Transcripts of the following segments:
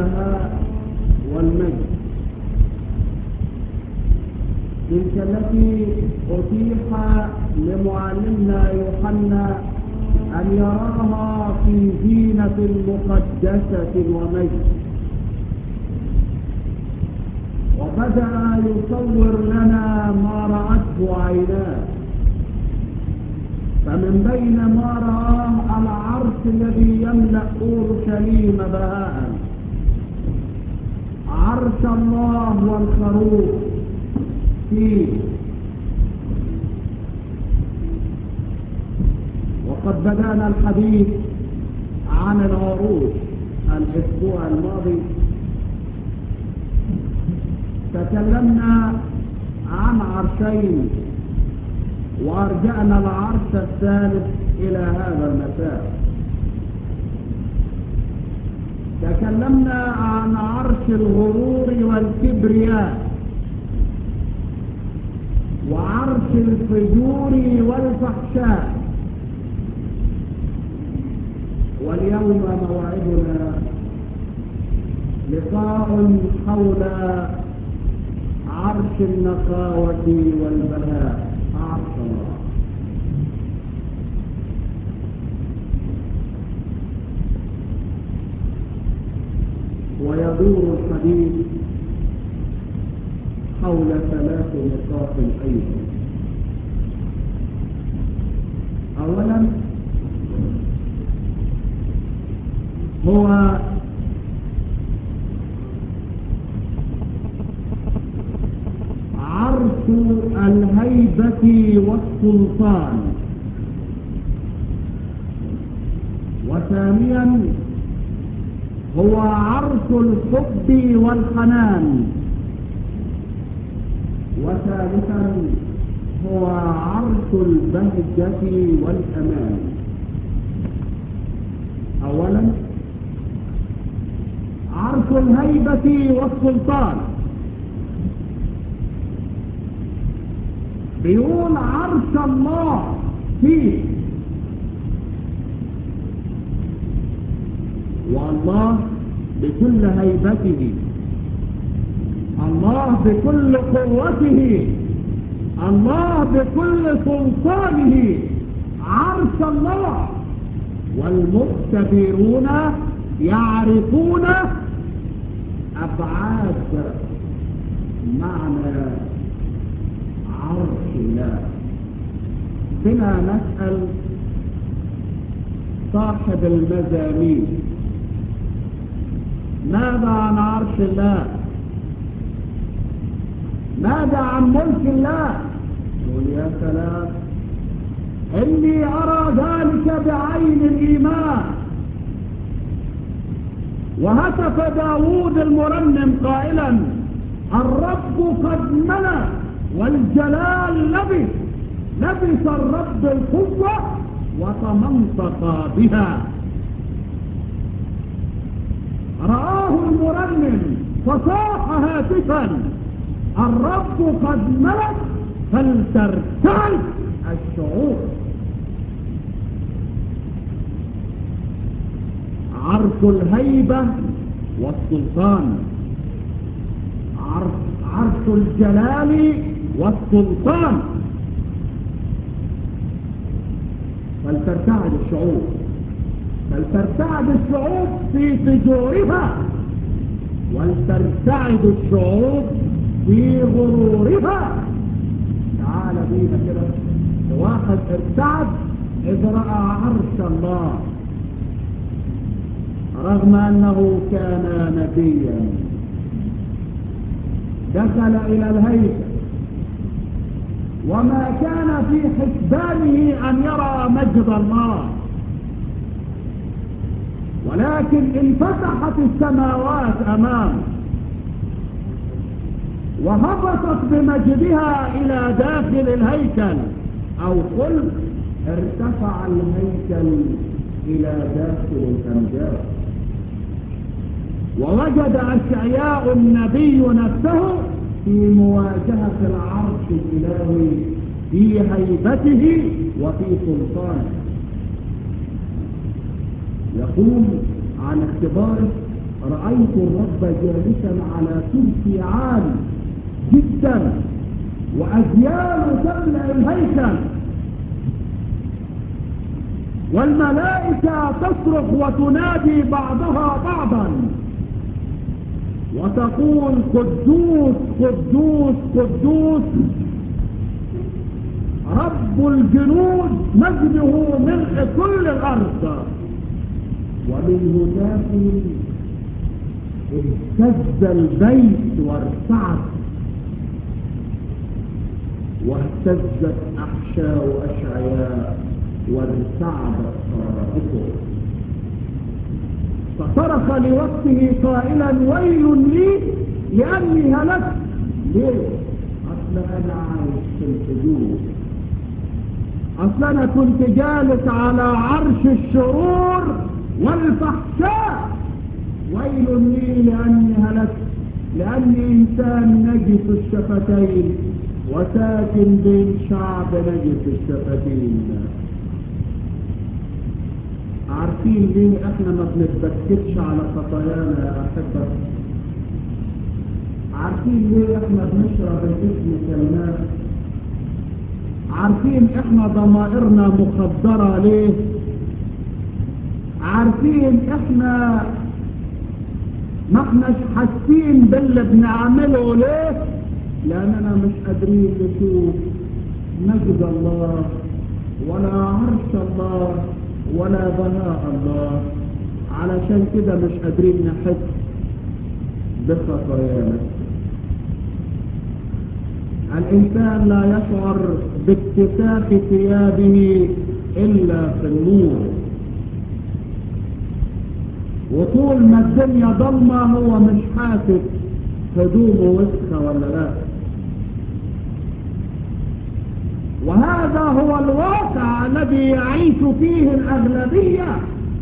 البهاء والمجد تلك التي أتيح لمعلمنا يوحنا أن يراها في زينة مقدسة ومجد وبدأ يصور لنا ما رأته عيناه فمن بين ما رآه العرش الذي يملأ أورشليم بهاء عرش الله والخروف فيه وقد بدأنا الحديث عن العروش الأسبوع الماضي تكلمنا عن عرشين وارجعنا العرش الثالث الى هذا المساء تكلمنا عن عرش الغرور والكبرياء وعرش الفجور والفحشاء واليوم موعدنا لقاء حول عرش النقاوة والبهاء عرش الله ويدور الحديث حول ثلاث نقاط أيضا أولا هو عرش الهيبة والسلطان وثانيا هو عرش الحب والحنان وثالثا هو عرش البهجة والأمان أولا عرش الهيبة والسلطان بيقول عرش الله فيه والله بكل هيبته الله بكل قوته الله بكل سلطانه عرش الله والمختبرون يعرفون أبعاد معنى عرش الله بنا نسأل صاحب المزامير ماذا عن عرش الله ماذا عن ملك الله قل يا سلام إني أرى ذلك بعين الإيمان وهتف داوود المرنم قائلا الرب قد ملأ والجلال لبس لبس الرب القوة وتمنطق بها رآه المرنم فصاح هاتفا الرب قد ملك فلترتعد الشعوب عرش الهيبة والسلطان عرش, عرش الجلال والسلطان فلترتعد الشعوب فلترتعد الشعوب في فجورها ولترتعد الشعوب في غرورها تعال بينا كده واحد ارتعد اذ راى عرش الله رغم انه كان نبيا دخل الى الهيكل وما كان في حسبانه ان يرى مجد الله ولكن انفتحت السماوات امامه وهبطت بمجدها الى داخل الهيكل او قل ارتفع الهيكل الى داخل الامجاد ووجد اشعياء النبي نفسه في مواجهة العرش الالهي في هيبته وفي سلطانه يقول عن اختباره رأيت الرب جالسا على كرسي عالي جدا وأجيال تملأ الهيكل والملائكة تصرخ وتنادي بعضها بعضا وتقول قدوس قدوس قدوس رب الجنود مجده ملء كل الأرض ومن هناك اهتز البيت وارتعد واهتزت أحشاء أشعياء وارتعدت صرائفه فصرخ لوقته قائلا ويل لي لأني هلكت ليه؟ أصل أنا عايش في الحدود أصل أنا كنت جالس على عرش الشرور والفحشاء ويل لي لأني هلكت لأني إنسان نجس الشفتين وساكن بين شعب نجس الشفتين عارفين ليه احنا ما بنتبكتش على خطايانا يا احبه عارفين ليه احنا بنشرب الاسم كالماء عارفين احنا ضمائرنا مخدرة ليه عارفين احنا ما احناش حاسين باللي بنعمله ليه لاننا مش قادرين نشوف مجد الله ولا عرش الله ولا بناء الله علشان كده مش قادرين نحس بخطايانا الإنسان لا يشعر باكتساخ ثيابه إلا في النور وطول ما الدنيا ضلمة هو مش حاسس هدومه وسخة ولا لا وهذا هو الواقع الذي يعيش فيه الأغلبية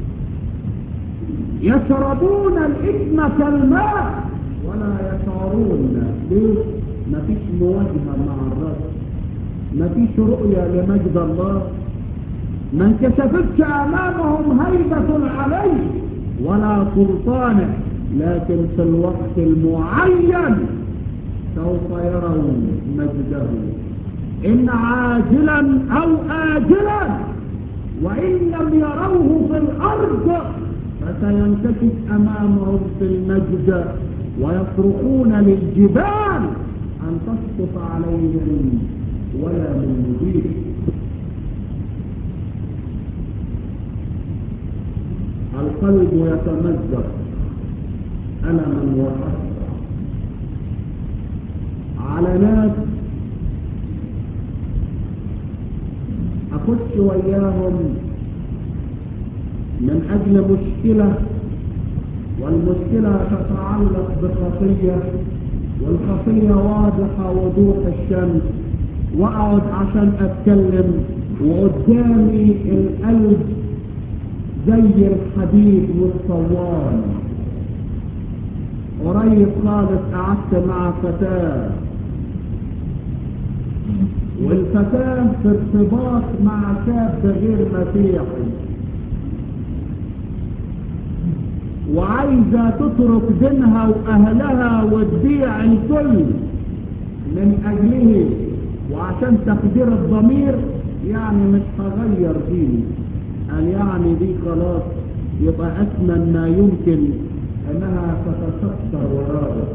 يشربون الإثم كالماء ولا يشعرون ليه؟ مفيش مواجهة مع الرب مفيش رؤية لمجد الله ما انكشفتش أمامهم هيبة العلي ولا سلطانه لكن في الوقت المعين سوف يرون مجده إن عاجلا أو آجلا وإن لم يروه في الأرض فسينكشف أمامهم في المجد ويصرخون للجبال أن تسقط عليهم ولا من مدير القلب يتمزق ألما وحسرة على ناس أخش وياهم من أجل مشكلة والمشكلة تتعلق بخطية والخطية واضحة وضوح الشمس وأقعد عشان أتكلم وقدامي القلب زي الحديد والصوان قريب خالص قعدت مع فتاة والفتاة في ارتباط مع شاب غير مسيحي وعايزة تترك دينها وأهلها وتبيع الكل من أجله وعشان تقدير الضمير يعني مش هغير ديني قال يعني دي خلاص يبقى أثمن ما يمكن أنها تتستر وراءه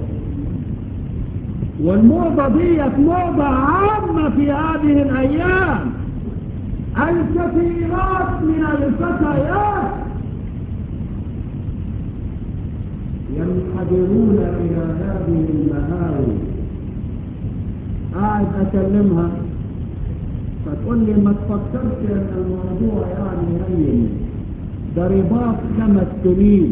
والموضة ديت موضة عامة في هذه الأيام الكثيرات من الفتيات ينحدرون إلى هذه المهاوي قاعد أكلمها فتقول لي ما تفكرش أن الموضوع يعني هين ده رباط خمس سنين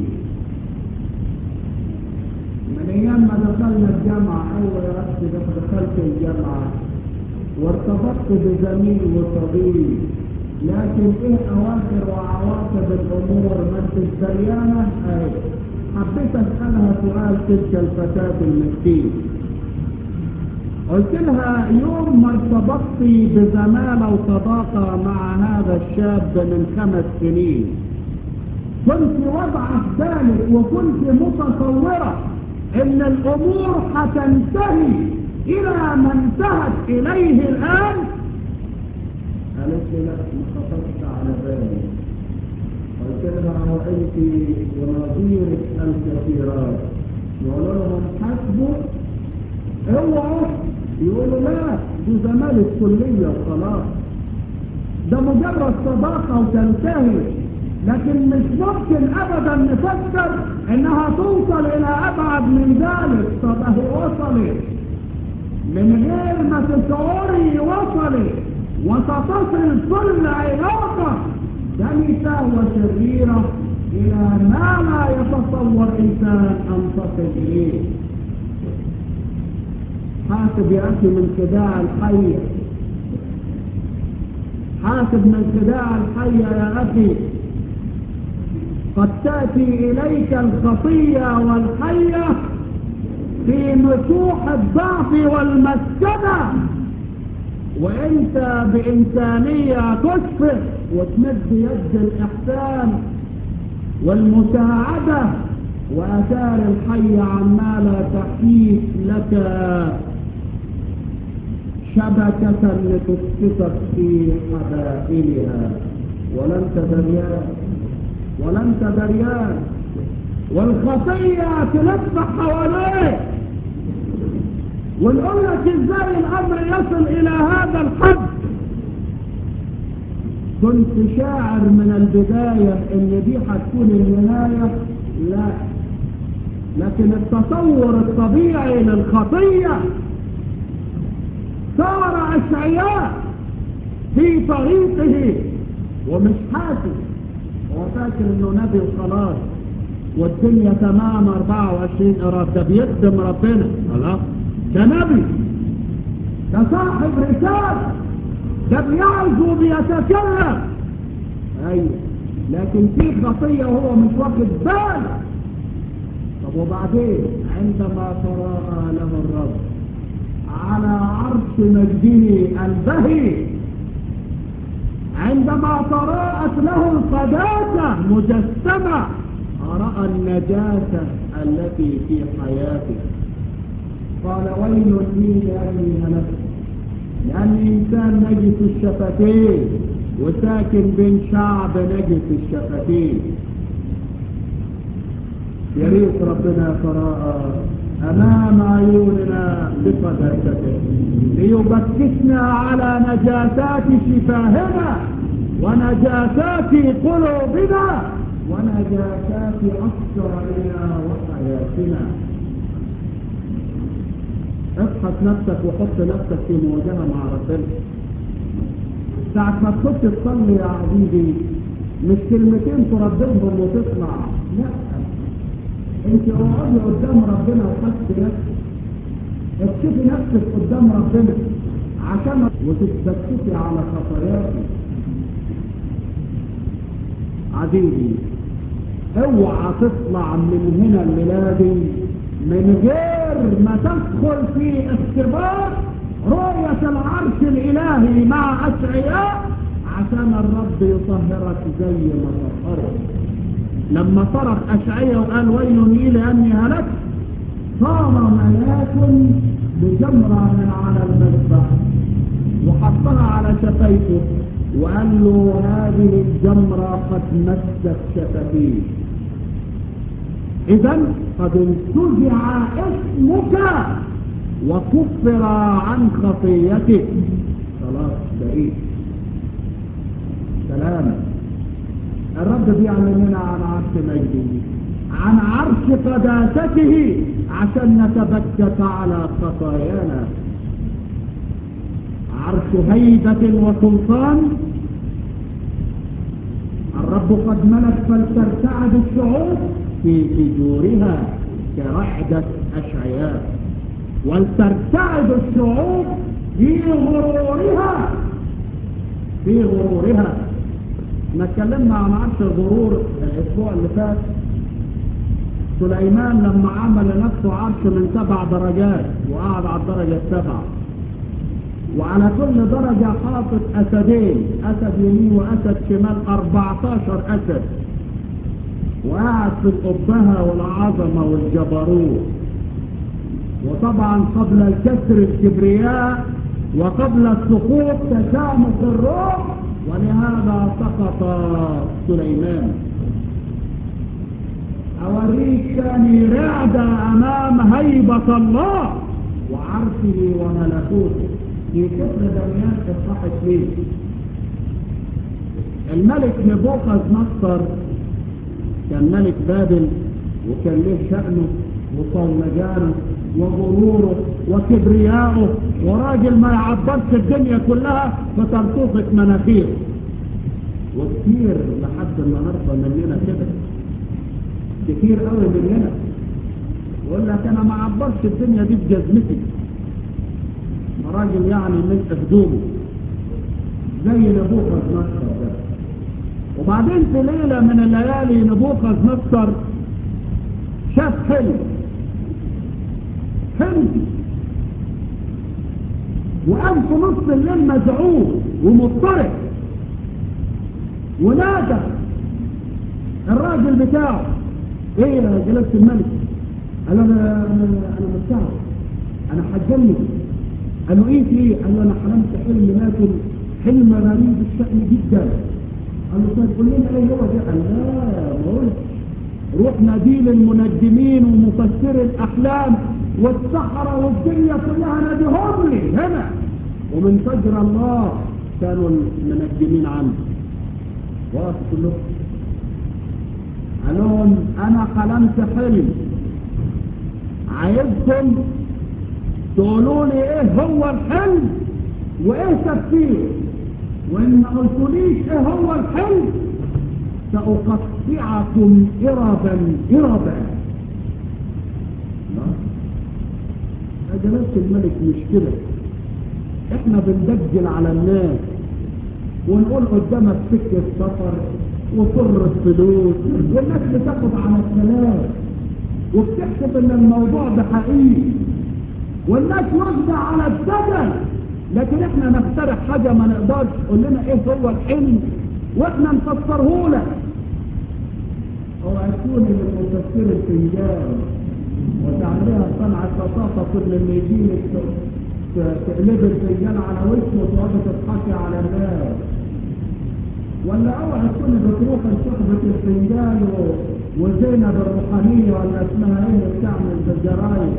من أيام ما دخلنا الجامعة أول رأس دخلت الجامعة وارتبطت بزميل وصديق لكن ايه اواخر وعواقب الامور ما انت دريانه اهي حبيت اسالها سؤال تلك الفتاه المسكينه قلت لها يوم ما ارتبطت بزمالة وصداقة مع هذا الشاب من خمس سنين كنت وضعت ذلك وكنت متصورة ان الامور هتنتهي الى ما انتهت اليه الان قالت لي لا ما خطرت على بالي قلت لها وانت ونظيرك الكثيرات يقولوا لهم حسبوا اوعوا يقولوا لا دي زمالة كلية وخلاص ده مجرد صداقة وتنتهي لكن مش ممكن ابدا نفكر انها توصل الى ابعد من ذلك طب هي وصلت من غير ما تشعري وصلت وستصل كل علاقة دنيسة وشريرة الى ما لا يتصور انسان ان تصل اليه حاسب يا اخي من خداع الحية حاسب من خداع الحية يا اخي قد تأتي إليك الخطية والحية في نسوح الضعف والمسكنة وانت بإنسانية تشفق وتمد يد الإحسان والمساعدة وأثار الحية عمالة تحيك لك شبكة لتسقطك في حبائلها ولن تدريان ولن تدريان والخطية تلف حواليك ونقول لك ازاي الامر يصل الى هذا الحد كنت شاعر من البداية ان دي هتكون النهاية لا لكن التصور الطبيعي للخطية صار اشعياء في طريقه ومش حاسس هو فاكر انه نبي وخلاص والدنيا تمام 24 قراب ده بيخدم ربنا خلاص ده نبي ده صاحب رسالة ده بيعرض وبيتكلم ايوه لكن في خطية وهو مش واخد باله طب وبعدين عندما تراءى له الرب على عرش مجده البهي عندما تراءت له القداسة مجسمة رأى النجاسة التي في حياته قال ويل لي لأني هلكت لأني إنسان نجس الشفتين وساكن بين شعب نجس الشفتين يا ريت ربنا تراءى أمام عيوننا بقداسته ليبكتنا على نجاسات شفاهنا ونجاسات قلوبنا ونجاسات أفكارنا وحياتنا ابحث نفسك وحط نفسك في مواجهة مع ربنا ساعة ما تخش تصلي يا عزيزي مش كلمتين ترددهم وتطلع لا انت اقعدي قدام ربنا وحسي نفسك اكشفي نفسك قدام ربنا عشان وتتبكتي على خطاياك عزيزي اوعى تطلع من هنا الميلادي من غير ما تدخل في اختبار رؤية العرش الالهي مع اشعياء عشان الرب يطهرك زي ما طهرك لما صرخ أشعية وقال ويل لي لأني هلكت صار ملاك بجمرة من على المذبح وحطها على شفيته وقال له هذه الجمرة قد مست شفتيه إذا قد انتزع اسمك وكفر عن خطيتك خلاص بعيد سلام الرب بيعلمنا عن عرش مجده عن عرش قداسته عشان نتبكت على خطايانا عرش هيبة وسلطان الرب قد ملك فلترتعد الشعوب في فجورها كرعدة أشعياء ولترتعد الشعوب في غرورها في غرورها احنا اتكلمنا عن عرش الغرور الاسبوع اللي فات سليمان لما عمل لنفسه عرش من سبع درجات وقعد على الدرجة السبعة وعلى كل درجة حاطط أسدين أسد يمين وأسد شمال 14 أسد وقعد في الأبهة والعظمة والجبروت وطبعا قبل الكسر الكبرياء وقبل السقوط تشامخ الروح ولهذا سقط سليمان أوريك تاني رعدة أمام هيبة الله وعرشه وملكوته في سفر دانيال اصحاح اثنين الملك نبوخذ نصر كان ملك بابل وكان له شأنه وصولجانه وغروره وكبرياءه وراجل ما يعبرش الدنيا كلها فترتفق مناخيره وكتير لحد النهارده مننا كده كتير قوي مننا يقول لك انا ما عبرش الدنيا دي بجزمتي راجل يعني من هدومه زي نبوخذ نصر ده وبعدين في ليلة من الليالي نبوخذ نصر شاف حلم حلم وقام في نص الليل مزعوم ومضطرب ونادى الراجل بتاعه ايه يا جلالة الملك قال له انا انا انا مستعب انا هتجنن قال له ايه في ايه قال له انا حلمت حلم لكن حلم غريب الشأن جدا قال له طيب قول لنا ايه هو ده قال لا ما قلتش روح ناديل المنجمين ومفسر الاحلام والسحرة والدنيا كلها ناديهم لي هنا ومن فجر الله كانوا المنجمين عنه وقف كلهم قال لهم انا حلمت حلم عايزكم تقولوا لي ايه هو الحلم وايه تفسيره وان ما قلتوليش ايه هو الحلم سأقطعكم إربا إربا يا جلالة الملك مش كده احنا بندجل على الناس ونقول قدامك سكة سفر وفر الفلوس والناس بتاخد على الكلام وبتحسب ان الموضوع ده حقيقي والناس واخدة على الدجل لكن احنا نقترح حاجة ما نقدرش قول لنا ايه هو الحلم واحنا نفسره لك اوعى تكون من مفسر الفنجان وتعملها صنعة بساطة كل اللي يجيلك تقلب الفنجان على وشه وتقعد تضحكي على الناس ولا اوعى تكون بتروح لصاحبة الفنجان وزينب الروحانية ولا اسمها ايه اللي بتعمل بالجرايد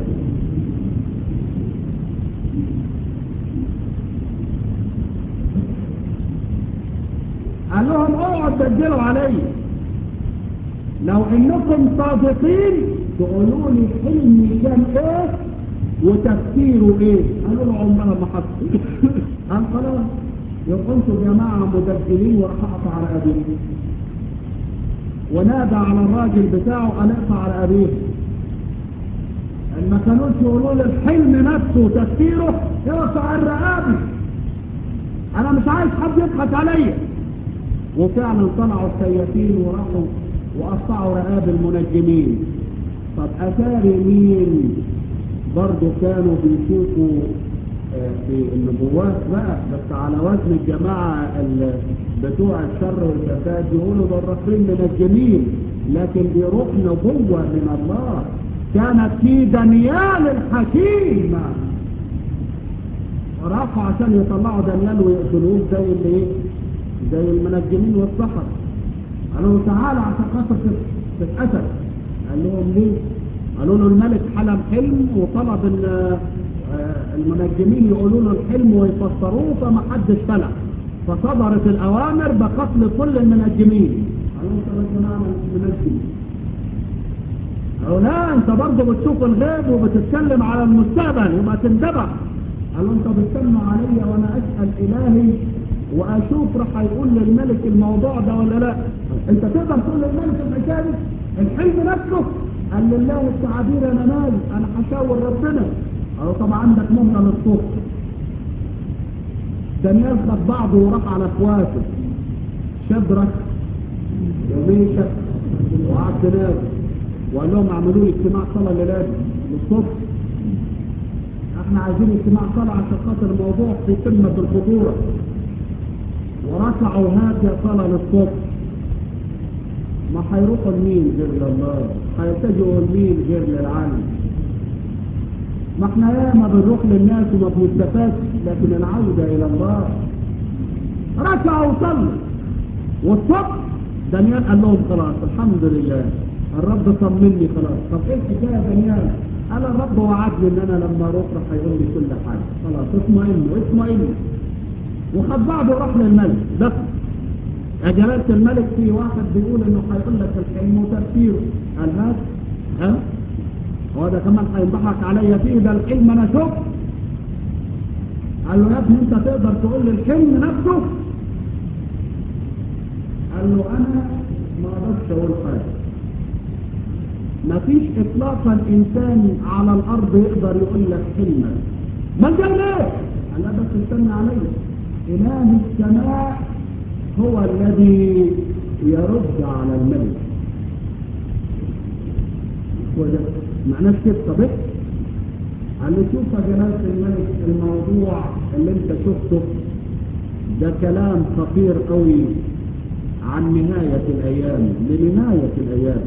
قال لهم اوعوا تسجلوا علي لو انكم صادقين تقولوا لي حلمي كان ايه وتفسيره ايه قالوا له عمرها ما حصل قال خلاص يبقى انتوا جماعه مدجلين وراح اقطع على ابيه ونادى على الراجل بتاعه قال اقطع على ابيه ما كانوش يقولوا لي الحلم نفسه وتفسيره اقطع الرقابي انا مش عايز حد يضحك عليا وفعلا طلعوا السيافين وراحوا وقطعوا رقاب المنجمين طب أثاري مين برضو كانوا بيشوفوا في النبوات بقى بس على وزن الجماعة بتوع الشر والفساد يقولوا ده الرسول منجمين لكن دي روح نبوة من الله كانت في دانيال الحكيم راحوا عشان يطلعوا دانيال ويقتلوه زي اللي ايه زي المنجمين والسحر قالوا له تعالى عشان خاطر تتقتل قال لهم ليه قالوا له الملك حلم حلم وطلب المنجمين يقولوا له الحلم ويفسروه فما حدش فلح فصدرت الاوامر بقتل كل المنجمين قالوا له طب يا جماعه منجم قالوا لا انت برضه بتشوف الغيب وبتتكلم على المستقبل يبقى تندبح قالوا انت بتسمع عليا وانا اسال الهي واشوف راح يقول للملك الموضوع ده ولا لا انت تقدر تقول للملك الحكايه دي الحلم نفسه قال لله التعابير انا مالي انا هشاور ربنا قالوا طبعا عندك مهله للصبح دانيال خد بعضه وراح على اخواته شبرك وميشك وعبد ناس وقال لهم اعملوا لي اجتماع صلاه الليله للصبح احنا عايزين اجتماع صلاه عشان خاطر الموضوع في قمه الخطوره ورفعوا هذه صلاة للصبح ما هيروحوا لمين غير لله هيتجهوا لمين غير للعالم ما احنا ياما بنروح للناس وما بنستفادش لكن العودة الى الله ركع وصلوا والصبح دانيال قال لهم خلاص الحمد لله الرب طمني خلاص طب ايه الحكايه يا دانيال قال الرب وعدني ان انا لما اروح راح هيقول لي كل حاجه خلاص اطمئنوا اطمئنوا وخد بعضه وراح للملك بس يا جلالة الملك في واحد بيقول انه هيقول لك الحلم وتفسيره قال هات ها هو ده كمان هيضحك عليا فيه ده الحلم انا شفت قال له يا ابني انت تقدر تقول لي الحلم نفسه قال له انا ما اقدرش اقول حاجه ما فيش اطلاقا انسان على الارض يقدر يقول لك حلما ما جاي ليه قال لا بس استنى عليا اله السماء هو الذي يرد على الملك وده معناه كده طب إيه؟ قال له شوف يا جلالة الملك الموضوع اللي انت شفته ده كلام خطير قوي عن نهاية الأيام لنهاية الأيام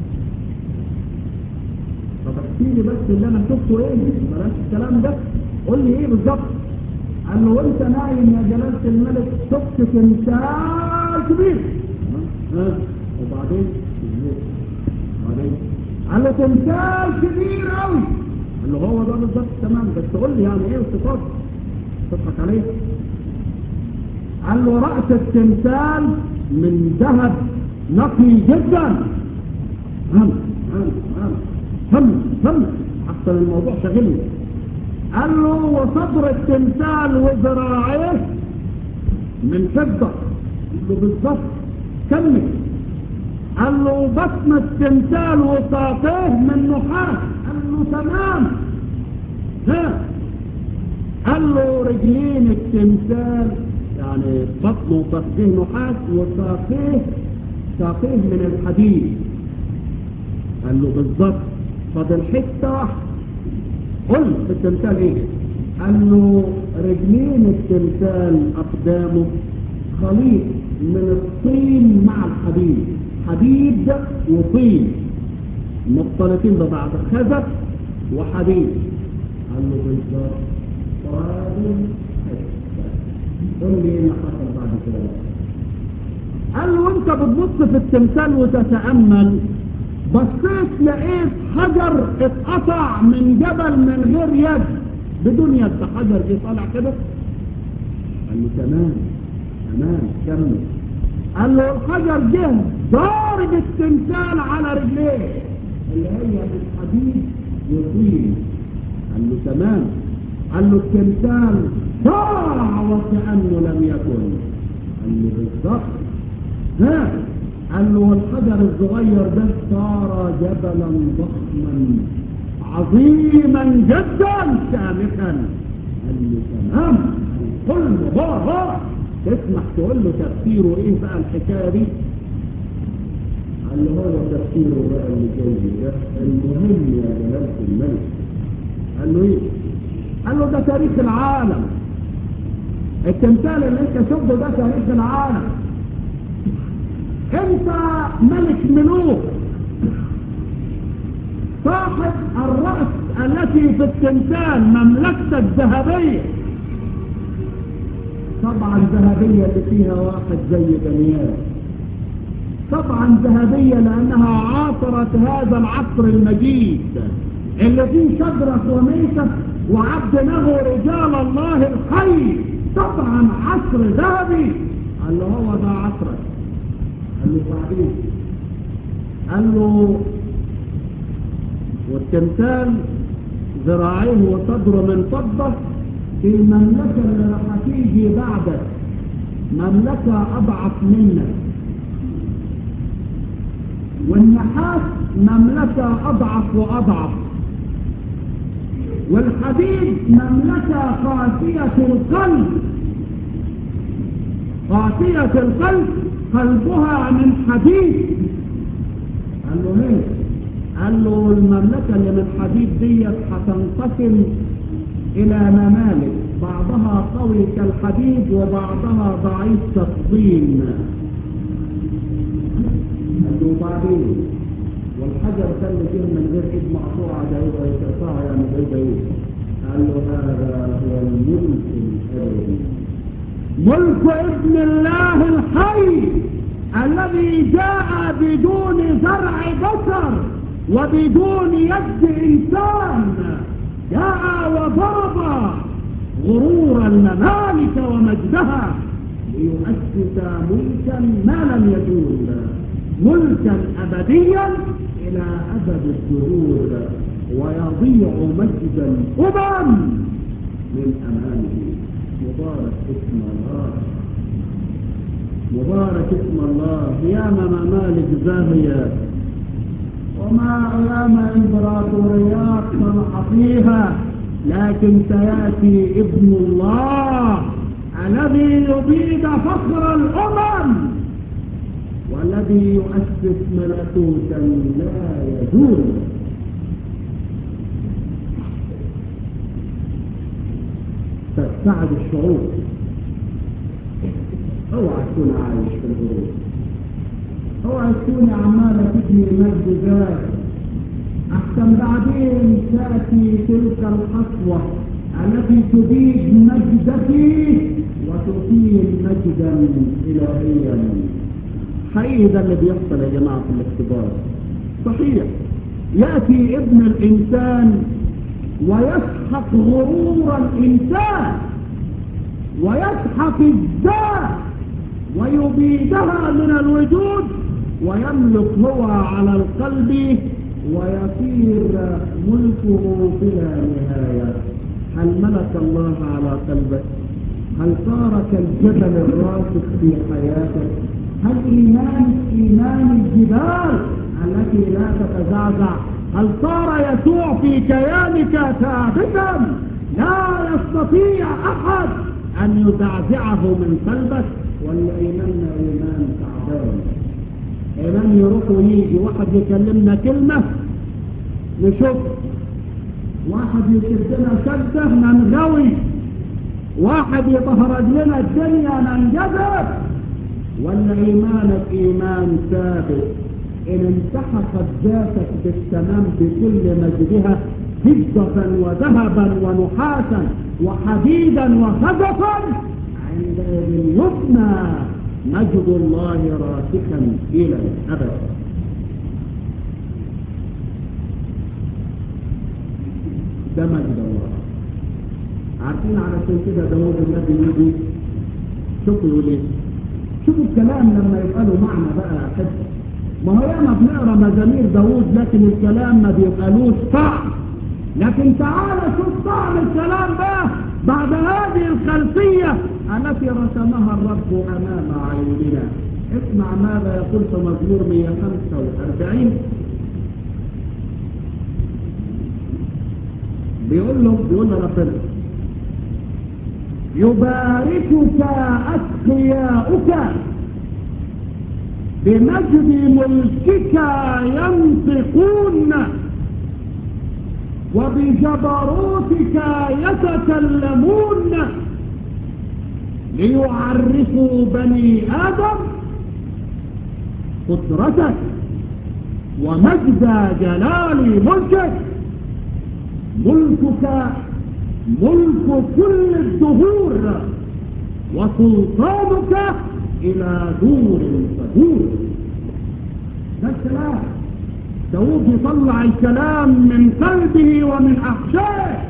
طب احكي لي بس اللي أنا شفته إيه بلاش الكلام ده قول لي إيه بالظبط قال له وأنت نايم يا جلالة الملك شفت تمثال كبير ها وبعدين وبعدين قال له تمثال كبير قوي قال له هو ده بالظبط تمام بس قول لي يعني ايه الصفات تضحك عليه قال له رأس التمثال من ذهب نقي جدا هم هم هم هم هم حتى الموضوع شغلني قال له وصدر التمثال وذراعيه من فضة قال له بالظبط كمل قال له بطن التمثال وساقيه من نحاس قال له تمام ها قال له رجلين التمثال يعني بطنه وفخذه نحاس وساقيه ساقيه من الحديد قال له بالظبط فاضل حته واحده قل في التمثال ايه قال له رجلين التمثال اقدامه خليط من الطين مع الحديد حديد وطين مختلطين ببعض خزف وحديد قال له بالظبط فاضل قول لي ايه اللي حصل بعد كده قال له انت بتبص في التمثال وتتامل بصيت لقيت حجر اتقطع من جبل من غير يد بدون يد حجر جه طالع كده قال له تمام تمام كمل قال له الحجر جه ضارب التمثال على رجليه اللي هي بالحديد وطين قال له تمام قال له التمثال ضاع وكأنه لم يكن قال له بالظبط ها قال له الحجر الصغير ده صار جبلا ضخما عظيما جدا شامخا قال له تمام قل له هو هو تسمح تقول له تفسيره ايه بقى الحكايه دي قال له هو تفسيره بقى اللي جاي ده المهم يا جلاله الملك قال له ايه قال له ده تاريخ العالم التمثال اللي انت شفته ده تاريخ العالم انت ملك ملوك صاحب الرأس التي في التمثال مملكتك ذهبية طبعا ذهبية اللي فيها واحد زي دانيال طبعا ذهبية لأنها عاصرت هذا العصر المجيد اللي فيه شجرة وميتة وعبدناه رجال الله الحي طبعا عصر ذهبي قال له هو ده عصرك قال له بعدين قال له والتمثال ذراعيه وصدره من فضة في المملكة اللي راح تيجي بعدك مملكة أضعف منك والنحاس مملكة أضعف وأضعف والحديد مملكة قاسية القلب قاسية القلب قلبها من حديد قال له ليه قال له المملكة اللي من حديد ديت هتنقسم إلى ممالك بعضها قوي كالحديد وبعضها ضعيف كالطين وبعدين والحجر كان كده من غير ايد مقطوعه ده يبقى يقطعها يعني ده يبقى ايه؟ قال له هذا هو الملك الابدي ملك ابن الله الحي الذي جاء بدون زرع بشر وبدون يد انسان جاء وضرب غرور الممالك ومجدها ليؤسس ملكا ما لم يزول ملكا ابديا الى ابد الدهور ويضيع مجد الامم من امامه مبارك اسم الله مبارك اسم الله يا ممالك زاهيه وما أيام إمبراطوريات صنع فيها لكن سيأتي ابن الله الذي يبيد فخر الأمم والذي يؤسس ملكوتا لا يزول تستعد الشعوب اوعى تكون عايش في الغروب اوعى تكون عمالة تبني مجد ذات احسن بعدين تأتي تلك الخطوة التي تبيد مجدك وتثير مجدا إلهيا حقيقي ده اللي بيحصل يا جماعة في الاختبار صحيح يأتي ابن الإنسان ويسحق غرور الإنسان ويسحق الذات ويبيدها من الوجود ويملك هو على القلب ويصير ملكه بلا نهاية هل ملك الله على قلبك هل صار كالجبل الراسخ في حياتك هل إيمان إيمان الجبال التي لا تتزعزع هل صار يسوع في كيانك ثابتا لا يستطيع أحد أن يزعزعه من قلبك ولا إيماننا إيمان تعبان إيمان يروح ويجي واحد يكلمنا كلمة نشوف واحد يشدنا شدة ننغوي واحد يطهرج لنا الدنيا ننجذب ولا إيمانك إيمان ثابت إن انتحقت ذاتك بالتمام بكل مجدها فضة وذهبا ونحاسا وحديدا وخزفا عندئذ يبنى مجد الله راسخا إلى الأبد ده مجد الله عارفين علشان كده داود النبي يجي شوفوا يقول ايه شوفوا الكلام لما يبقى له معنى بقى يا حبه ما هو ياما بنقرا مزامير داوود لكن الكلام ما بيبقالوش طعم لكن تعال شوف طعم الكلام ده بعد هذه الخلفية التي رسمها الرب أمام عيوننا اسمع ماذا يقول في مزمور 145 بيقول له بيقول له ربنا يباركك أتقياؤك بمجد ملكك ينطقون وبجبروتك يتكلمون ليعرفوا بني آدم قدرتك ومجد جلال ملكك ملكك ملك كل الدهور وسلطانك إلى دور فدور ده الكلام داود يطلع الكلام من قلبه ومن أحشائه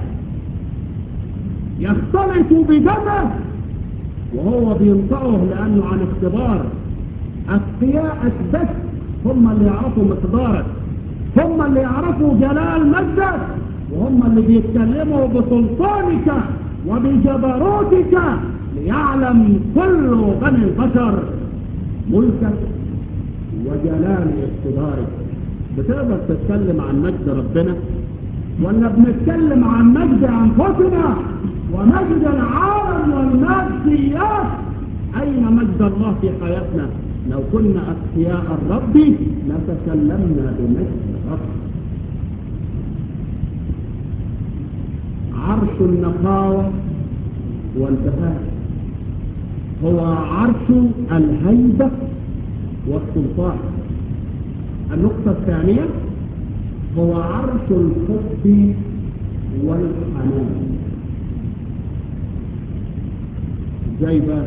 يختلط بدمه وهو بينطقه لأنه عن اختبار أتقياءك بس هم اللي يعرفوا مقدارك هم اللي يعرفوا جلال مجدك وهم اللي بيتكلموا بسلطانك وبجبروتك ليعلم كل بني البشر ملكك وجلال اقتدارك بتقدر تتكلم عن مجد ربنا ولا بنتكلم عن مجد انفسنا ومجد العالم والماديات اين مجد الله في حياتنا لو كنا اتقياء الرب لتكلمنا بمجد الرب عرش النقاوة والبهاء هو عرش الهيبة والسلطان النقطة الثانية هو عرش الحب والحنان ازاي بقى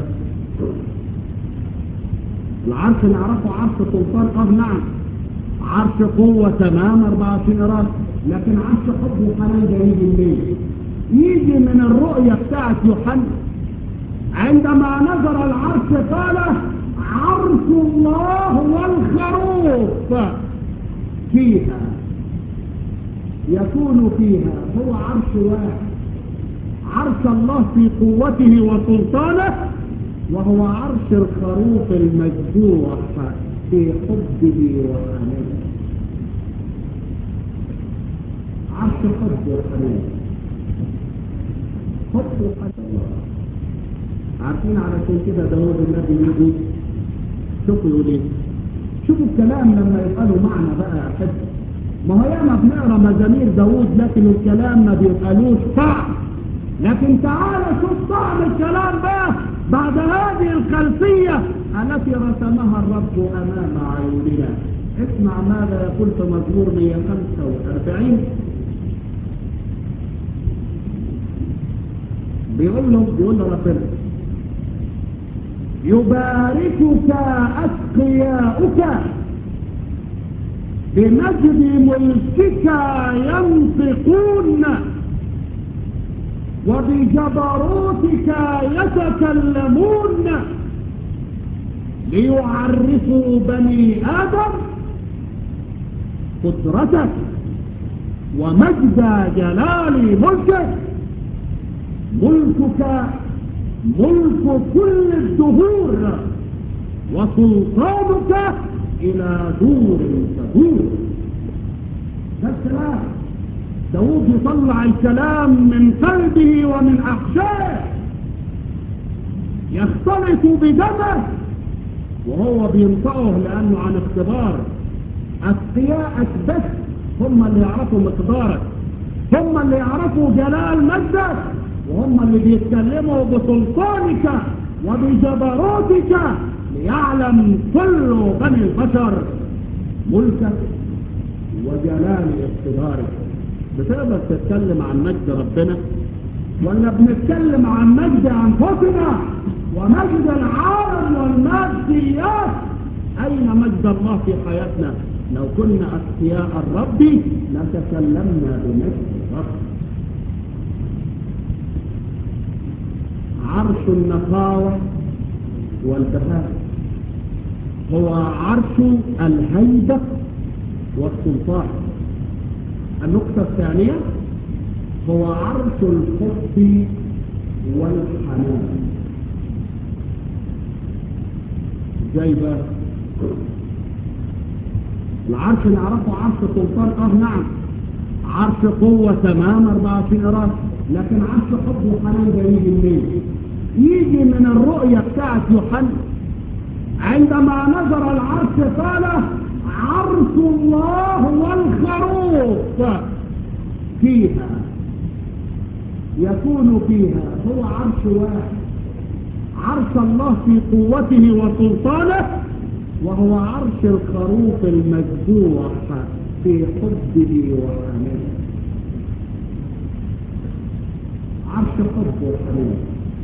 العرش نعرفه عرش سلطان اه نعم عرش قوة تمام 24 راس لكن عرش حب وحنان ده يجي منين يجي من الرؤية بتاعت يوحنا عندما نظر العرش قال عرش الله والخروف فيها يكون فيها هو عرش واحد عرش الله في قوته وسلطانه وهو عرش الخروف المذبوح في حبه وحنانه عرش حب وحنان حب وحنان الله عارفين علشان كده داود النبي يقول شوفوا يقول ايه شوفوا الكلام لما يبقى له معنى بقى يا احب ما هو ياما بنقرا مزامير داود لكن الكلام ما بيبقالوش طعم لكن تعالى شوف طعم الكلام بقى بعد هذه الخلفية التي رسمها الرب أمام عيوننا اسمع ماذا يقول في مزمور 145 بيقول له بيقول له ربنا يباركك أتقياؤك بمجد ملكك ينطقون وبجبروتك يتكلمون ليعرفوا بني آدم قدرتك ومجد جلال ملكك ملكك ملك كل الدهور وسلطانك إلى دور تدور ده الكلام داود يطلع الكلام من قلبه ومن أحشائه يختلط بدمه وهو بينطقه لأنه عن اختبار أتقياءك بس هم اللي يعرفوا مقدارك هم اللي يعرفوا جلال مجدك وهم اللي بيتكلموا بسلطانك وبجبروتك ليعلم كل بني البشر ملكك وجلال اقتدارك بتقدر تتكلم عن مجد ربنا ولا بنتكلم عن مجد انفسنا ومجد العالم والماديات اين مجد الله في حياتنا لو كنا اتقياء الرب لتكلمنا بمجد الرب عرش النقاوة والبهاء هو عرش الهيبة والسلطان النقطة الثانية هو عرش الحب والحنان ازاي بقى العرش نعرفه عرش سلطان اه نعم عرش قوة تمام 24 راس لكن عرش حب وحنان ده يجي منين يجي من الرؤية بتاعت يوحنا عندما نظر العرش قال عرش الله والخروف فيها يكون فيها هو عرش واحد عرش الله في قوته وسلطانه وهو عرش الخروف المذبوح في حبه وحنانه عرش حب وحنان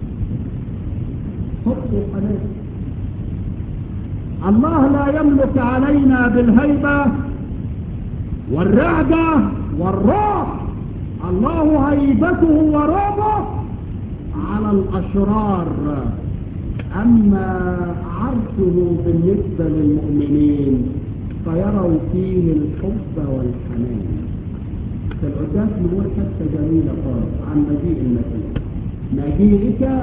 حب وحنان الله لا يملك علينا بالهيبة والرعدة والرعب الله هيبته ورعبه على الأشرار أما عرشه بالنسبة للمؤمنين فيروا فيه الحب والحنان في العداس نقول حتى جميلة خالص عن مجيء المسيح مجيئك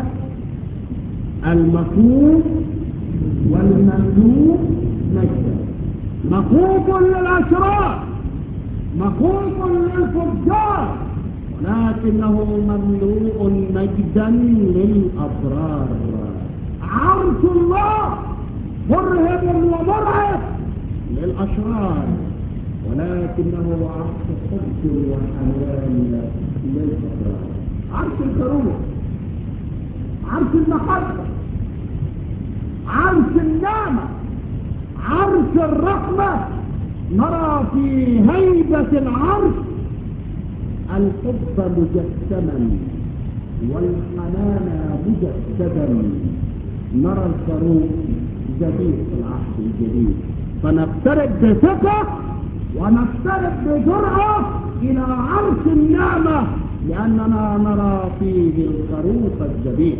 المخوف والمملوك مجدا مخوف للأشرار مخوف للفجار ولكنه مملوء مجدا للأبرار عرش الله مرهب ومرعب للأشرار ولكنه عرش حب وحنان للأبرار عرش الكروب عرش المحبة عرش النعمة عرش الرحمة نرى في هيبة العرش الحب مجسما والحنان مجسدا نرى الخروف جديد في العهد الجديد فنقترب بثقة ونقترب بجرأة إلى عرش النعمة لأننا نرى فيه الخروف الذبيح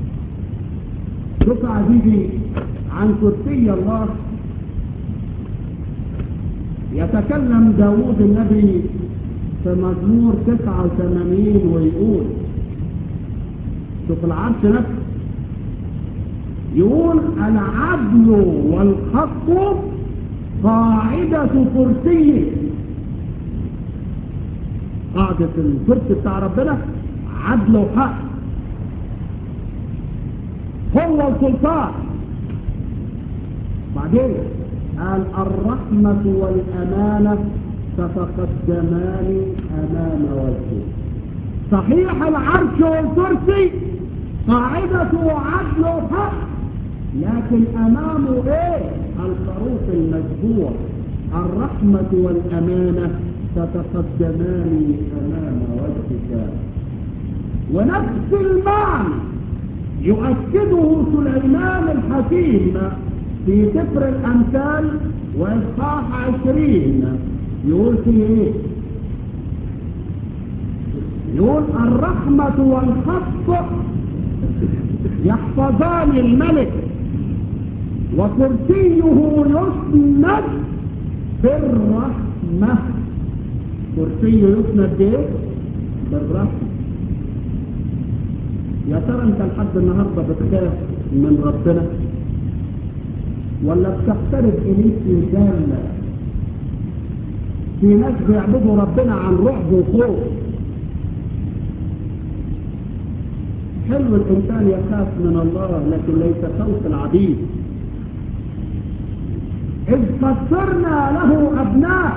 شوف عزيزي عن كرسي الله يتكلم داود النبي في مزمور 89 ويقول شوف العرش نفسه يقول العدل والحق قاعدة كرسيه قاعدة الكرسي بتاع ربنا عدل وحق هو السلطان بعدين قال الرحمة والأمانة تتقدمان أمام وجهه صحيح العرش والكرسي قاعدته عدل وحق لكن أمامه إيه الخروف المذبوح الرحمة والأمانة تتقدمان أمام وجهك ونفس المعنى يؤكده سليمان الحكيم في سفر الأمثال وإصحاح عشرين يقول فيه إيه يقول الرحمة والحق يحفظان الملك وكرسيه يسند بالرحمة كرسيه يسند ايه بالرحمة يا ترى انت لحد النهاردة بتخاف من ربنا ولا بتقترب اليه في جنة في ناس بيعبدوا ربنا عن رعب وخوف حلو الإنسان يخاف من الله لكن ليس خوف العبيد إذ قد صرنا له أبناء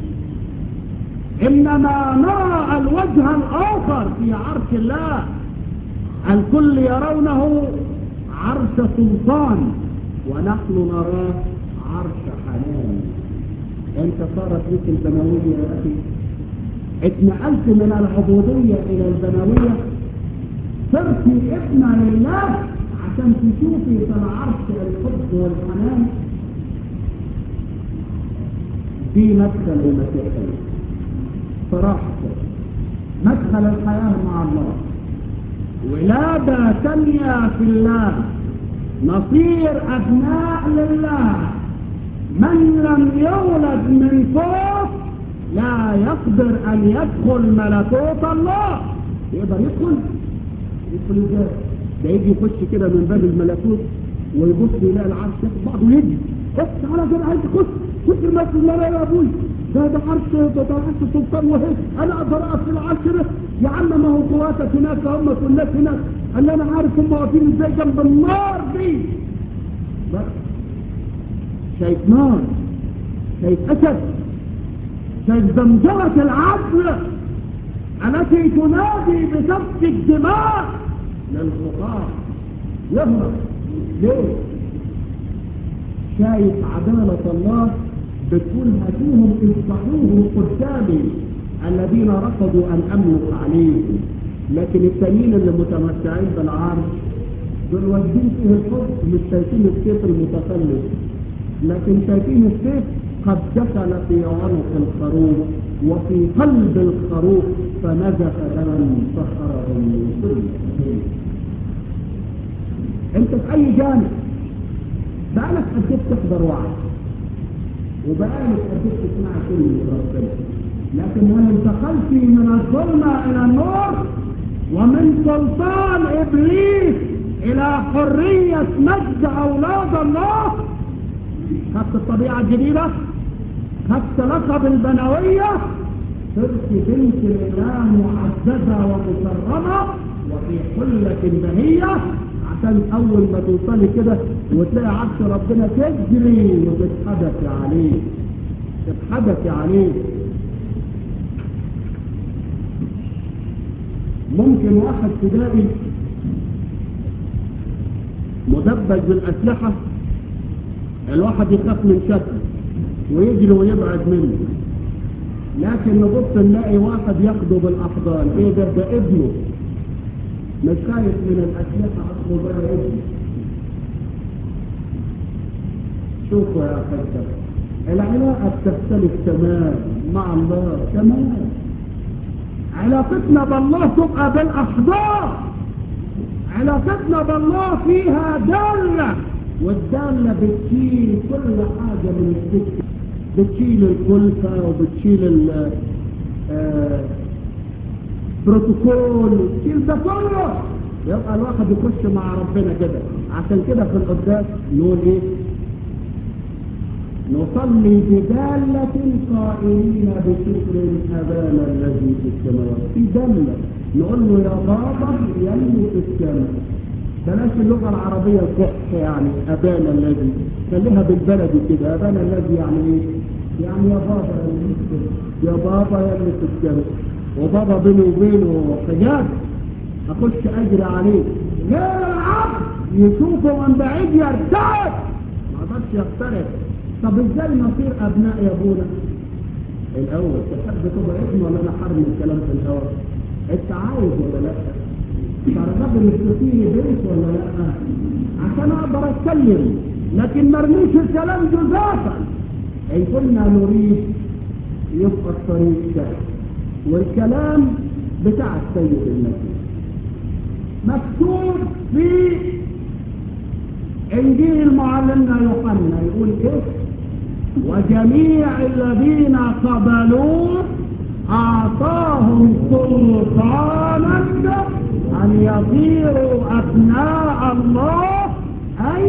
إنما نرى الوجه الآخر في عرش الله الكل يرونه عرش سلطان ونحن نراه عرش حنان انت صارت لك البنوية يا أخي اتنقلت من العبودية إلى البنوية صرت ابنة لله عشان تشوفي في العرش الحب والحنان في مدخل المسيحية صراحة مدخل الحياة مع الله ولادة تانية في الله نصير أبناء لله من لم يولد من فوق لا يقدر أن يدخل ملكوت الله يقدر يدخل يدخل ازاي ده يجي يخش كده من باب الملكوت ويبص يلاقي العرش ياخد بعضه ويجي بس على كده عايز يخش خش المسجد لا يا ابوي ده ده عرش ده ده عرش سلطان وهي انا اقدر اقف في العرش ده يا عم ما هو قواتك هناك هم والناس هناك قال انا عارف هم واقفين ازاي جنب النار دي بس شايف نار شايف اسد شايف زمزمة العدل التي تنادي بسفك الدماء للخطاة يهرب ليه شايف عدالة الله بتقول هاتوهم اذبحوهم قدامي الذين رفضوا ان املك عليهم لكن التانيين اللي متمتعين بالعرش دول واجدين فيه الحب مش شايفين السيف المتخلف لكن شايفين السيف قد دخل في عنق الخروف وفي قلب الخروف فنزف دما سخره من كل مكان انت في اي جانب بقالك قد ايه بتحضر وعد وبقالك قد ايه بتسمع كلمه ربنا لكن وان انتقلت من الظلمه الى النور ومن سلطان ابليس الى حريه مجد اولاد الله خدت الطبيعه الجديده خدت لقب البنويه صرت بنت لله معززه ومكرمه وفي حله بهيه عشان اول ما توصلي كده وتلاقي عرش ربنا تجري وتتحدثي عليه تتحدثي عليه ممكن واحد تلاقي مدبج بالاسلحه الواحد يخاف من شكله ويجري ويبعد منه لكن نبص نلاقي واحد ياخده بالاحضان ايه ده ده ابنه مش خايف من الاسلحه اصله بقى ابنه شوفوا يا حجة العلاقة بتختلف تمام مع الله تمام علاقتنا بالله تبقى بالاحضان علاقتنا بالله فيها دالة والدالة بتشيل كل حاجة من السكة بتشيل الكلفة وبتشيل ال بروتوكول وبتشيل ده كله يبقى الواحد يخش مع ربنا كده عشان كده في القداس نقول ايه نصلي بدالة قائلين بشكر أبانا الذي في السماوات في دالة نقول له يا بابا يلي في السماء بلاش اللغة العربية الكح يعني أبانا الذي خليها بالبلدي كده أبانا الذي يعني إيه؟ يعني يا بابا يلي في السماء يا بابا يلي في السماء وبابا بيني وبينه حجاب أخش أجري عليه غير العبد يشوفه من بعيد يرتعب ما قدرش يقترب طب ازاي نصير ابناء يا ابونا الاول تحب تبقى ابن ولا انا حرم الكلام في الاول انت عايز ولا لا ترغب ان فيه بيت ولا لا عشان اقدر اتكلم لكن ما ارميش الكلام جزافا ان كنا نريد يبقى الطريق سهل والكلام بتاع السيد المسيح مكتوب في انجيل معلمنا يوحنا يقول ايه وجميع الذين قبلوه اعطاهم سلطانا ان يصيروا ابناء الله اي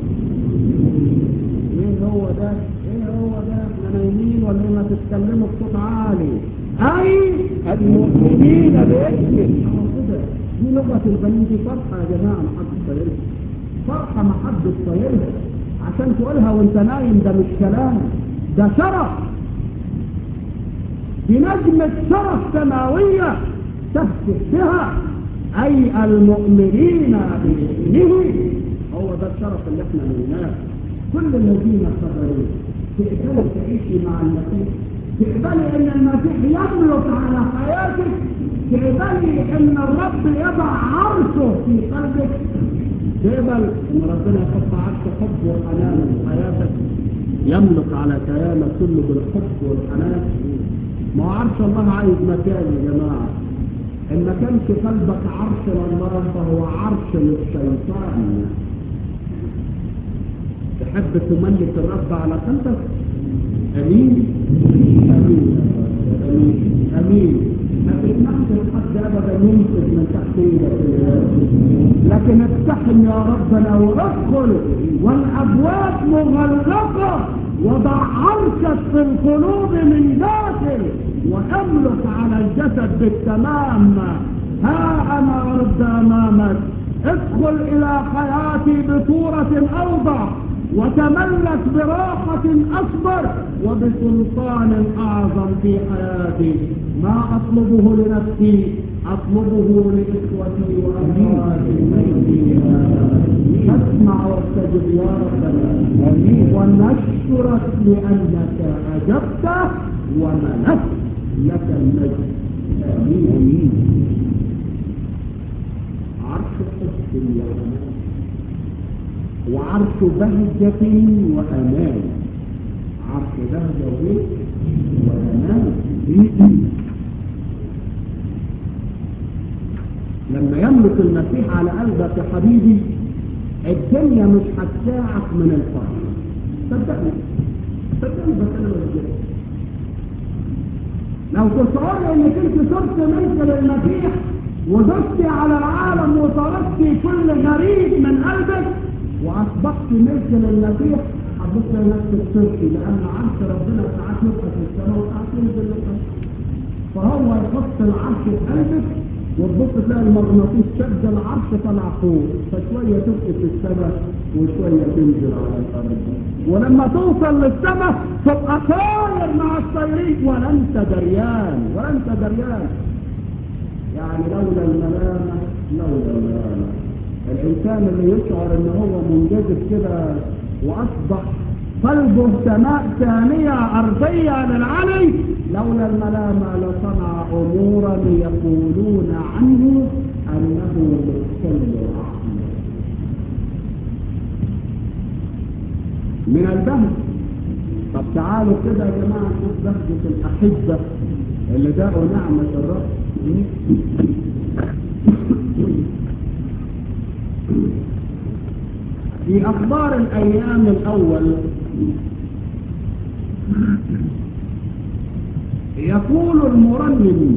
ايه هو ده ايه هو ده احنا نايمين ولا ما تتكلموا بصوت عالي اي المؤمنين باسمه دي لغه البنين دي فرحه يا جماعه ما حدش طايرها فرحه ما حدش طايرها عشان تقولها وانت نايم ده مش كلام ده شرف بنجمة شرف سماوية تهتف بها أي المؤمنين بإذنه هو ده الشرف اللي احنا نلناه كل الذين قبلوا تقبلوا تعيشي مع المسيح تقبلي ان المسيح يملك على حياتك تقبلي ان الرب يضع عرشه في قلبك تقبل ان ربنا يحط عرش حب وحنان في حياتك يملك على كيانك كله بالحب والحنان ما هو عرش الله عايز مكان يا جماعه ان ما كانش قلبك عرش لله فهو عرش للشيطان تحب تملك الرب على قلبك امين امين امين امين ما تسمحش لحد ابدا ينفذ من تحت ايدك لكن افتحهم يا ربنا وادخل والابواب مغلقه وضع عرشك في القلوب من داخل واملك على الجسد بالتمام ها انا ارد امامك ادخل الى حياتي بصوره اوضح وتملك براحة أكبر وبسلطان أعظم في حياتي ما أطلبه لنفسي أطلبه لإخوتي وأخواتي اسمع واستجب يا ربنا ونشكرك لأنك أجبت وملكت لك المجد آمين عرش حب وأمان وعرش بهجة وأمان عرش بهجة وأمان لما يملك المسيح على قلبك يا حبيبي الدنيا مش هتساعك من الفرح صدقني صدقني بكلم الرجال لو تشعر انك انت صرت ملك للمسيح ودست على العالم وطردت كل غريب من قلبك واصبحت ملك للمسيح هتبص لنفسك تركي لان عرش ربنا ساعات يبقى في السماء وساعات ينزل للارض فهو يحط العرش في قلبك وتبص تلاقي المغناطيس شد العرش طلع فوق فشويه تبقى في السماء وشويه تنزل على الارض ولما توصل للسماء تبقى طاير مع الطيرين ولا انت دريان ولا انت دريان يعني لولا الملامه لولا الملامه الإنسان اللي يشعر إن هو منجذب كده وأصبح قلبه سماء ثانية أرضية للعلي لولا الملامة لصنع أمورا يقولون عنه أنه مختل عقل من البهج طب تعالوا كده يا جماعة نشوف بهجة الأحبة اللي داقوا نعمة الرب في أخبار الأيام الأول يقول المرنم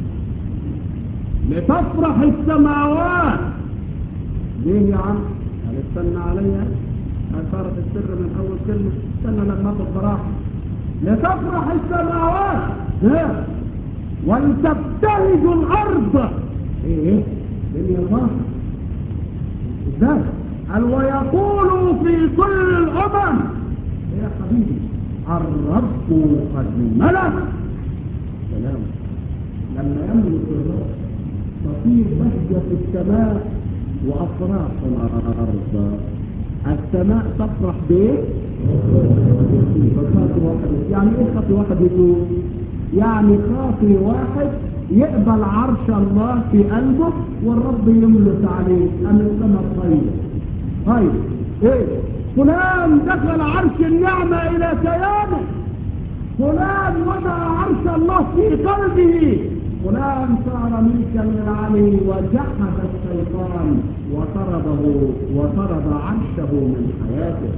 لتفرح السماوات ليه يا عم قال استنى عليا صارت السر من اول كلمه استنى لما اخد براحه لتفرح السماوات ها ولتبتهج الارض ايه دنيا الله ازاي قال ويقول في كل الامم إيه يا حبيبي الرب قد ملك سلام لما يملك الرب تصير بهجة في السماء وأفراح الأرض السماء تفرح بايه؟ بخاطر واحد يعني ايه خاطر واحد يقول يعني خاطر واحد يقبل عرش الله في قلبه والرب يملك عليه أم السماء طيب طيب ايه فلان دخل عرش النعمة إلى كيانه فلان وضع عرش الله في قلبه فلان صار ملكا للعلي وجحد الشيطان وطرده وطرد عرشه من حياته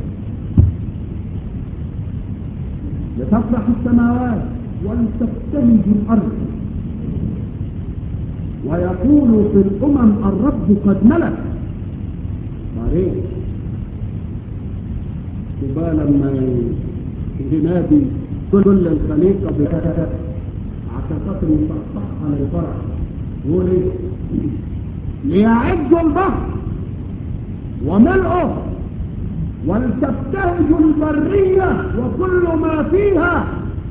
لتفرح السماوات ولتبتهج الارض ويقول في الامم الرب قد ملك صحيح يبقى لما ينادي كل الخليقه بهذا عشان خاطر يصحصحها للفرح يقول ايه ليعد البحر وملئه ولتبتهج البرية وكل ما فيها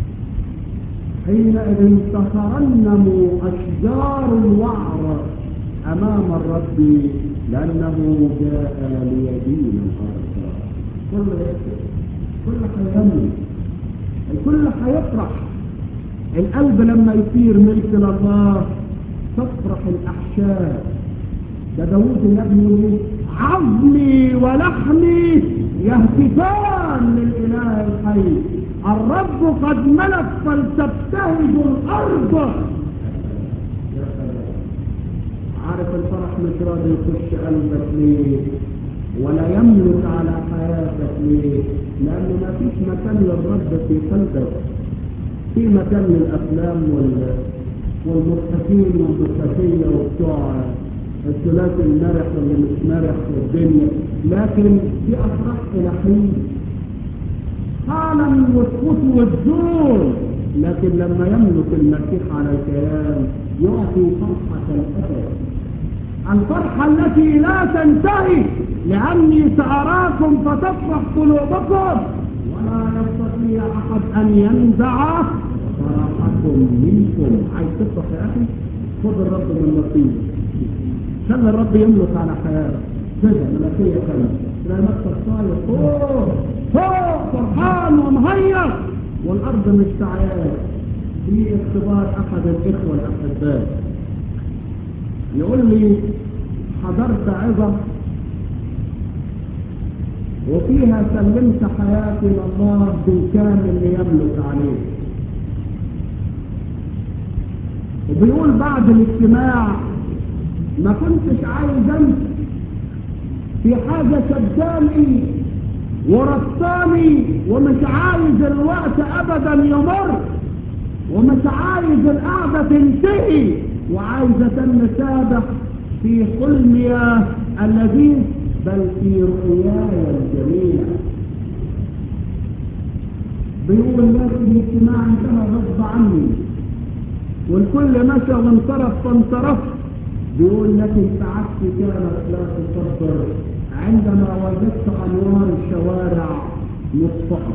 حينئذ تترنم أشجار الوعر أمام الرب لأنه جاء ليدين الأرض كل كل حيغني الكل حيفرح القلب لما يصير ملك لله تفرح الأحشاء ده داود النبي عظمي ولحمي يهتفان للإله الحي الرب قد ملك فلتبتهج الأرض عارف الفرح مش راضي يخش قلبك ليه ولا يملك على حياتك ليه لأنه ما فيش مكان للرب في قلبك في مكان للأفلام وال... والمضحكين والمضحكية وبتوع الثلاثي المرح واللي مش مرح والدنيا لكن في أفراح إلى حين عالم والقوت والزور لكن لما يملك المسيح على الكيان يعطي فرحة الأبد الفرحة التي لا تنتهي لأني سأراكم فتفرح قلوبكم ولا يستطيع أحد أن ينزع فرحكم منكم عايز تفرح يا أخي خذ الرب من نصيبه خلي الرب يملك على حياتك كده ملكية كلمة تلاقي نفسك طاير فوق فوق فرحان ومهيص والأرض مش تعيان في اختبار أحد الإخوة الأحباء يقول لي حضرت عظة وفيها سلمت حياتي لله بالكامل ليملك عليه وبيقول بعد الاجتماع ما كنتش عايز امشي في حاجة شداني ورصاني ومش عايز الوقت ابدا يمر ومش عايز القعدة تنتهي وعايز اتم سابح في حلمي الذي بل في رؤياي الجميلة بيقول لكن الاجتماع انتهى غصب عني والكل مشى وانصرف فانصرفت بيقول لكن سعادتي كانت لا تصبر عندما وجدت انوار الشوارع مطفأة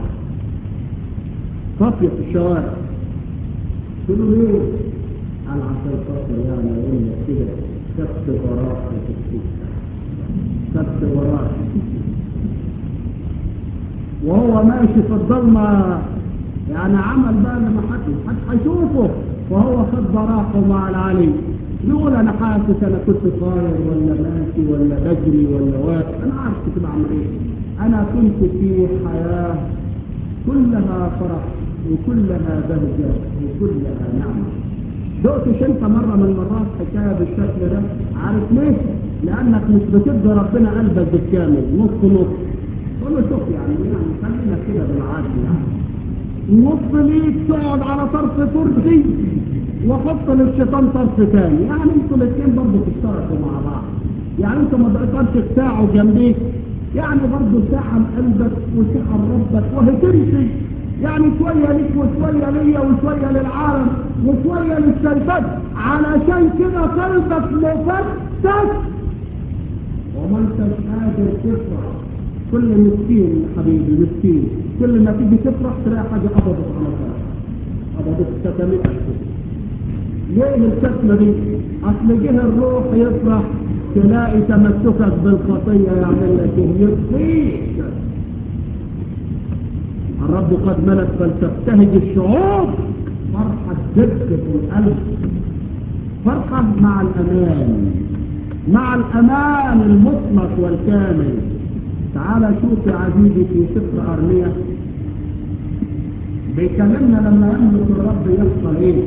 طفية في الشوارع قلت له ليه؟ قال عشان خاطر يعني اقول لك كده خدت براءة في السكة خدت براءة وهو ماشي في الضلمة يعني عمل بقى اللي ما حدش حد هيشوفه فهو خد براحه مع العلي يقول انا حاسس انا كنت طاير ولا ماشي ولا بجري ولا واقف انا عارف كنت بعمل ايه انا كنت في حياة كلها فرح وكلها بهجة وكلها نعمة دقتش انت مرة من المرات حكاية بالشكل ده عارف ليه لانك مش بتدي ربنا قلبك بالكامل نص نص قول له شوف يعني يعني خلينا كده بالعدل يعني نص ليك تقعد على طرف كرسي وحط للشيطان طرف تاني يعني انتوا الاثنين برضه تشتركوا مع بعض يعني انت ما تقدرش تساعه جنبيك يعني برضه ساعة لقلبك وساعة لربك وهي تمشي يعني شوية ليك وشوية ليا وشوية للعالم وشوية للشيطان علشان كده قلبك مفتت وما انتش قادر تفرح كل مسكين يا حبيبي مسكين كل ما تيجي تفرح تلاقي حاجة قبضت على فرح قبضت كتمتك ليه الكتمة دي اصل جه الروح يفرح تلاقي تمسكك بالخطية يعمل لك ايه يطفيك الرب قد ملك فلتبتهج الشعوب فرحة دبك في القلب فرحة مع الأمان مع الأمان المطلق والكامل تعال شوف يا عزيزي في سفر أرمية بيكلمنا لما يملك الرب يحصل ايه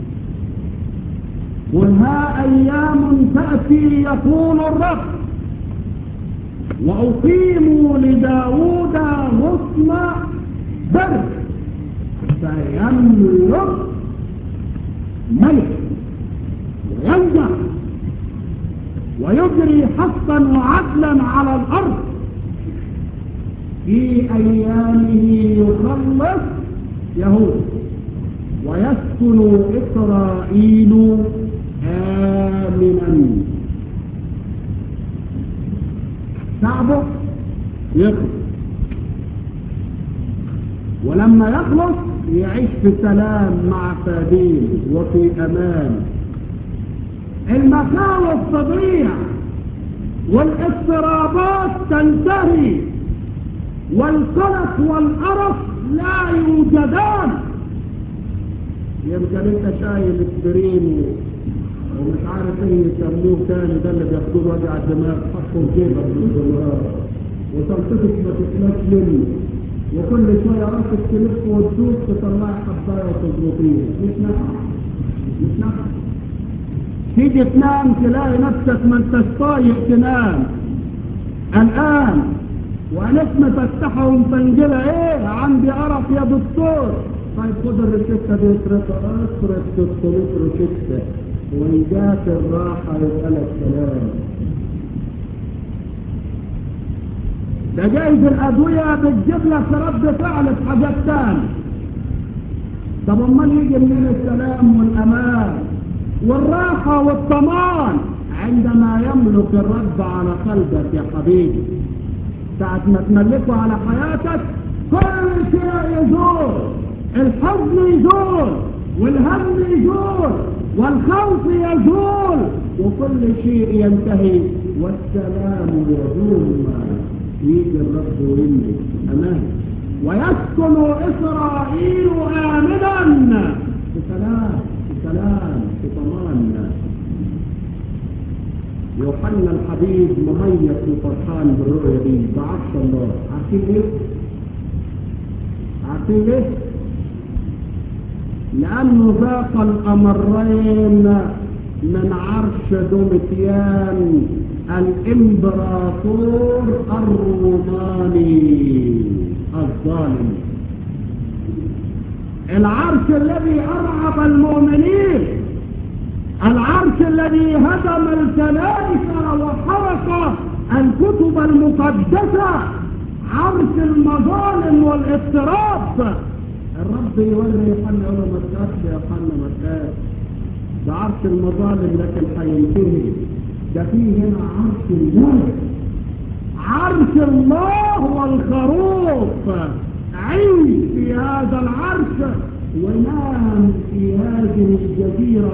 وها أيام تأتي يقول الرب وأقيم لداود غصن بر فيملك ملك وينجح ويجري حقا وعدلا على الأرض في أيامه يخلص يهود ويسكن إسرائيل آمنا شعبه يخلص ولما يخلص يعيش في سلام مع فادين وفي أمان المخاوف تضيع والاضطرابات تنتهي والقلق والأرق لا يوجدان يمكن انت شايل اسبرين ومش عارف ايه يسموه تاني ده اللي بياخدوه وجع الدماغ حطه في جيبك باستمرار وتنطفك ما تخلاش منه وكل شويه راسك تلف وتدوس تطلعي حبايه وتظبطيها مش نافعه مش نافعه تيجي تنام تلاقي نفسك ما انتش طايق تنام الان وعينك مفتحه ومفنجله ايه عندي قرف يا دكتور طيب خد الروشته دي اصرفها اصرف 600 روشته وان جات الراحه يبقى لك سلام ده جايز الادويه بتجيب لك رد فعل في حاجات تاني طب امال يجي منين السلام والامان والراحه والطمان عندما يملك الرب على قلبك يا حبيبي ساعة ما تملكه على حياتك كل شيء يزول الحزن يزول والهم يزول والخوف يزول وكل شيء ينتهي والسلام يدوم يجي الرب ويملك امان ويسكن اسرائيل امنا بسلام بسلام بطمان يوحنا الحبيب مهيئ وفرحان بالرؤيا دي بعرش الله عارفين ليه؟ عارفين ليه؟ لأنه ذاق الأمرين من عرش دومتيان الإمبراطور الروماني الظالم العرش الذي أرعب المؤمنين العرش الذي هدم الكنائس وحرق الكتب المقدسة عرش المظالم والاضطراب الرب يوري يوحنا يقول له ما تخافش يا يوحنا ما تخافش ده عرش المظالم لكن هينتهي ده فيه هنا عرش الله عرش الله والخروف عيش في هذا العرش ونام في هذه الجزيرة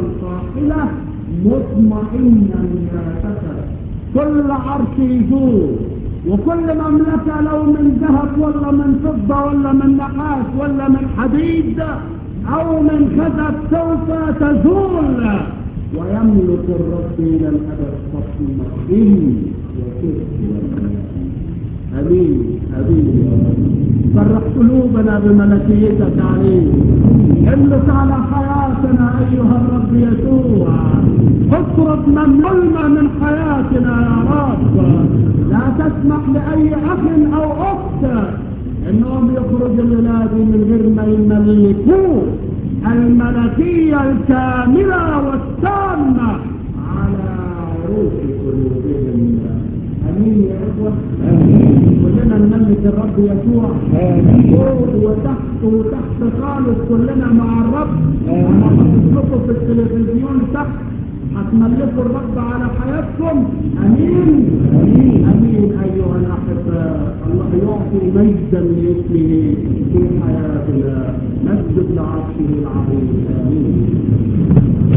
القاحلة مطمئنا لا تسر كل عرش يزول وكل مملكة لو من ذهب ولا من فضة ولا من نحاس ولا من حديد أو من خزف سوف تزول ويملك الرب إلى الأبد فصل إن أمين أمين فرح قلوبنا بملكيتك عليه املك على حياتنا أيها الرب يسوع اطرد من ظلم من حياتنا يا رب لا تسمح لأي أخ أو أخت انهم يخرجوا الولاد من غير ما يملكوه الملكية الكاملة والتامة على عروش قلوبهم امين يا اخوة كلنا نملك الرب يسوع فوق وتحت وتحت خالص كلنا مع الرب انا بشوفكم في التلفزيون تحت هتملكوا الرب على حياتكم امين امين امين ايها الاحباء الله يعطي مجدا لاسمه في حياتنا نسجد لعرشه العظيم امين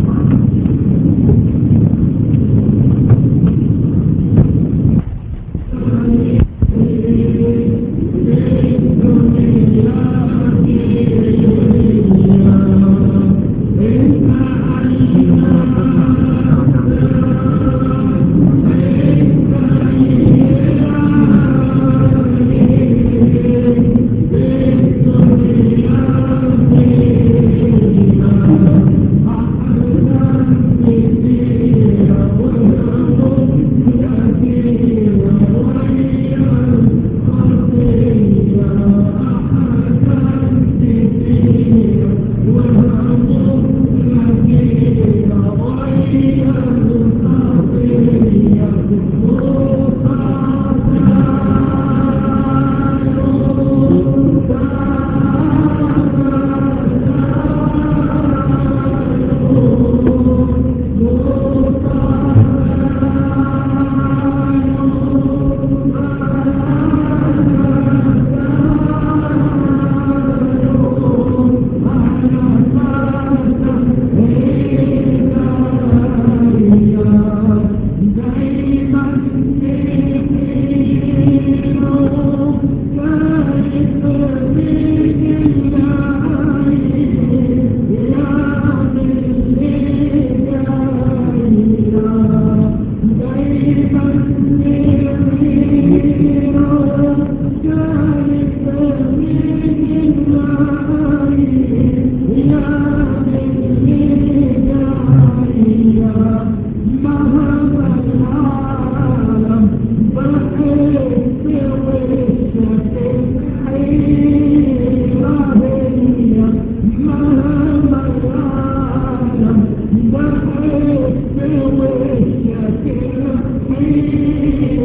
Thank you.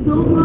ثم